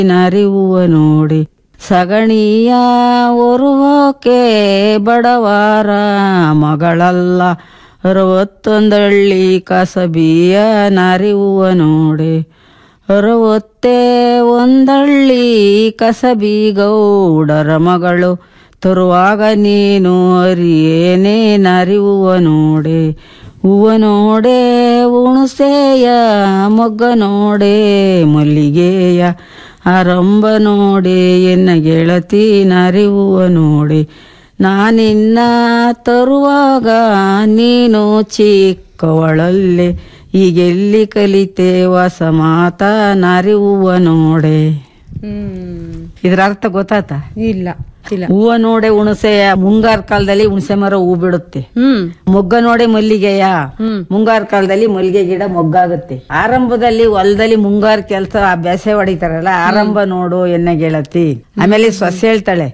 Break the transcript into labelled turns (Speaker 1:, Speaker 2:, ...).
Speaker 1: ನರಿಯುವ ನೋಡಿ ಸಗಣಿಯ ಒರುವೋಕೆ ಬಡವಾರ ಮಗಳಲ್ಲ ಅರವತ್ತೊಂದಳ್ಳಿ ಕಸಬಿಯ ನರಿಯುವ ನೋಡಿ ಅರವತ್ತೇ ಒಂದಳ್ಳಿ ಕಸಬಿ ಗೌಡರ ಮಗಳು ತರುವಾಗ ನೀನು ಅರಿಯೇನೇ ನರಿಯುವ ನೋಡೆ ಹೂವ ನೋಡೆ ಉಣಸೆಯ ಮೊಗ್ಗ ನೋಡೆ ಮಲ್ಲಿಗೆಯ ಆರಂಭ ನೋಡೆ ಎನ್ನ ಗೆಳತಿ ನರಿಯುವ ನೋಡೆ ನಾನಿನ್ನ ತರುವಾಗ ನೀನು ಚಿಕ್ಕವಳಲ್ಲೆ ಈಗೆಲ್ಲಿ ಕಲಿತೆ ಹೊಸ ಮಾತ ನರಿಯುವ ನೋಡೆ
Speaker 2: ಹ್ಮ್
Speaker 1: ಇದ್ರ ಅರ್ಥ ಗೊತ್ತಾತ
Speaker 2: ಇಲ್ಲ ಇಲ್ಲ
Speaker 1: ಹೂವ ನೋಡೆ ಹುಣಸೆಯ ಮುಂಗಾರ ಕಾಲದಲ್ಲಿ ಹುಣಸೆ ಮರ ಹೂ ಬಿಡುತ್ತೆ
Speaker 2: ಹ್ಮ್
Speaker 1: ಮೊಗ್ಗ ನೋಡೆ ಮಲ್ಲಿಗೆಯ
Speaker 2: ಹ್ಮ್.
Speaker 1: ಮುಂಗಾರ ಕಾಲದಲ್ಲಿ ಮಲ್ಲಿಗೆ ಗಿಡ ಮೊಗ್ಗಾಗುತ್ತೆ ಆರಂಭದಲ್ಲಿ ಹೊಲದಲ್ಲಿ ಮುಂಗಾರ ಕೆಲಸ ಅಭ್ಯಾಸ ಹೊಡಿತಾರಲ್ಲ ಆರಂಭ ನೋಡು ಎನ್ನ ಗೆಳತಿ ಆಮೇಲೆ ಸೊಸೆ ಹೇಳ್ತಾಳೆ